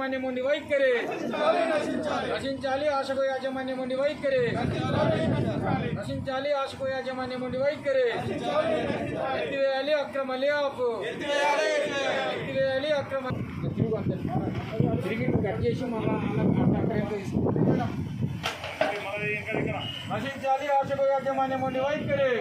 యాజమాన్యం ఉండి వైఖరి నశించాలి ఆశకు యాజమాన్యం ఉండి వైఖరి నశించాలి ఆశకు యాజమాన్యం ఉండి వైఖరి ఎత్తివేయాలి అక్రమ లేఆఫ్ ఎత్తివేయాలి అక్రమ తిరుగు అంతే తిరిగి కట్ చేసి మళ్ళీ నశించాలి ఆశకు యాజమాన్యం ఉండి వైఖరి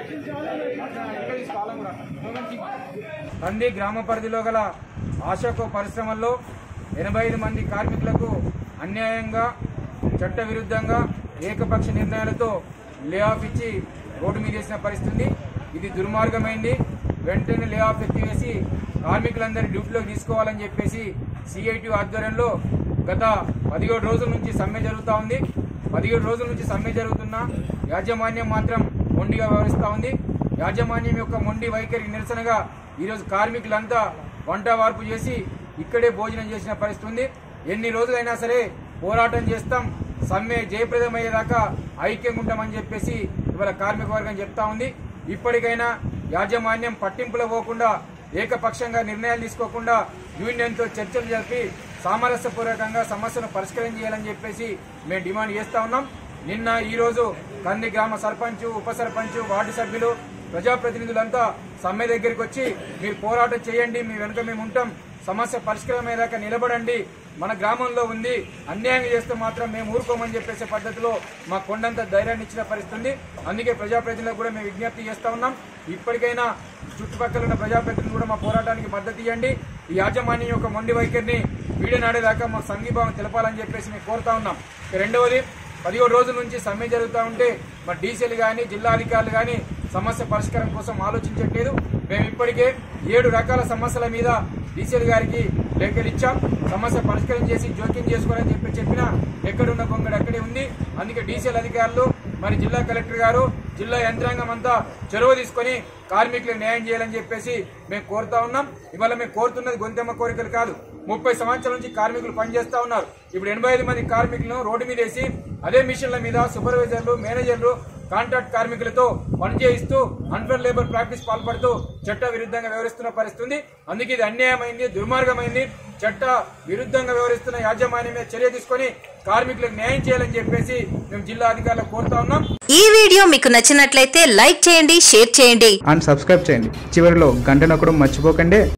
కంది గ్రామ పరిధిలో గల ఆశకు పరిశ్రమల్లో ఎనభై ఐదు మంది కార్మికులకు అన్యాయంగా చట్ట విరుద్ధంగా ఏకపక్ష నిర్ణయాలతో లే ఆఫ్ ఇచ్చి రోడ్డు మీద వేసిన పరిస్థితి ఇది దుర్మార్గమైంది వెంటనే లే ఆఫ్ ఎత్తివేసి కార్మికులందరి డ్యూటీలోకి తీసుకోవాలని చెప్పేసి సిఐటి ఆధ్వర్యంలో గత పదిహేడు రోజుల నుంచి సమ్మె జరుగుతూ ఉంది పదిహేడు రోజుల నుంచి సమ్మె జరుగుతున్నా యాజమాన్యం మాత్రం మొండిగా వ్యవహరిస్తూ ఉంది యాజమాన్యం యొక్క మొండి వైఖరికి నిరసనగా ఈరోజు కార్మికులంతా వంట వార్పు చేసి ఇక్కడే భోజనం చేసిన పరిస్థితి ఉంది ఎన్ని రోజులైనా సరే పోరాటం చేస్తాం సమ్మె జయప్రదమయ్యేదాకా ఐక్యంగా ఉంటామని చెప్పేసి ఇవాళ కార్మిక వర్గం చెప్తా ఉంది ఇప్పటికైనా యాజమాన్యం పట్టింపులో పోకుండా ఏకపక్షంగా నిర్ణయాలు తీసుకోకుండా యూనియన్తో చర్చలు జరిపి సామరస్యపూర్వకంగా సమస్యను పరిష్కారం చేయాలని చెప్పేసి మేము డిమాండ్ చేస్తా ఉన్నాం నిన్న ఈ రోజు కంది గ్రామ సర్పంచ్ ఉప సర్పంచ్ వార్డు సభ్యులు ప్రజాప్రతినిధులంతా సమ్మె దగ్గరికి వచ్చి మీరు పోరాటం చేయండి మీ వెనుక మేము ఉంటాం సమస్య పరిష్కారమయ్యేదాకా నిలబడండి మన గ్రామంలో ఉంది అన్యాయం చేస్తే మాత్రం మేము ఊరుకోమని చెప్పేసే పద్ధతిలో మా కొండంత ధైర్యాన్ని ఇచ్చిన పరిస్థితి ఉంది అందుకే ప్రజాప్రతినిధులకు కూడా మేము విజ్ఞప్తి చేస్తా ఉన్నాం ఇప్పటికైనా చుట్టుపక్కల ఉన్న ప్రజాప్రతినిధులు కూడా మా పోరాటానికి మద్దతు ఇవ్వండి ఈ యాజమాన్యం యొక్క మొండి వైఖరిని వీడనాడేదాకా మాకు సంఘీభావం తెలపాలని చెప్పేసి మేము కోరుతా ఉన్నాం ఇక రెండవది పదిహేడు రోజుల నుంచి సమ్మె జరుగుతూ ఉంటే మరి డీసీలు కానీ జిల్లా అధికారులు కానీ సమస్య పరిష్కారం కోసం ఆలోచించట్లేదు మేము ఇప్పటికే ఏడు రకాల సమస్యల మీద డీసీఎల్ గారికి లేఖలు ఇచ్చాం సమస్య పరిష్కారం చేసి జోక్యం చేసుకోవాలని చెప్పి చెప్పినా ఎక్కడున్న బొంగడు అక్కడే ఉంది అందుకే డీసీఎల్ అధికారులు మరి జిల్లా కలెక్టర్ గారు జిల్లా యంత్రాంగం అంతా చొరవ తీసుకొని కార్మికులకు న్యాయం చేయాలని చెప్పేసి మేము కోరుతా ఉన్నాం ఇవాళ మేము కోరుతున్నది గొంతెమ్మ కోరికలు కాదు ముప్పై సంవత్సరాల నుంచి కార్మికులు పనిచేస్తా ఉన్నారు ఇప్పుడు ఎనభై ఐదు మంది కార్మికులను రోడ్డు మీద వేసి అదే మిషన్ల మీద సూపర్వైజర్లు మేనేజర్లు కాంట్రాక్ట్ కార్మికులతో పనిచేయిస్తూ అన్ఫేర్ లేబర్ ప్రాక్టీస్ పాల్పడుతూ చట్ట విరుద్ధంగా వ్యవహరిస్తున్న పరిస్థితి ఉంది అందుకే ఇది అన్యాయమైంది దుర్మార్గమైంది చట్ట విరుద్ధంగా వ్యవహరిస్తున్న యాజమాన్యం మీద చర్య తీసుకొని కార్మికులకు న్యాయం చేయాలని చెప్పేసి మేము జిల్లా అధికారులకు కోరుతా ఉన్నాం ఈ వీడియో మీకు నచ్చినట్లయితే లైక్ చేయండి షేర్ చేయండి అండ్ సబ్స్క్రైబ్ చేయండి చివరిలో గంట నొక్కడం మర్చిపోకండి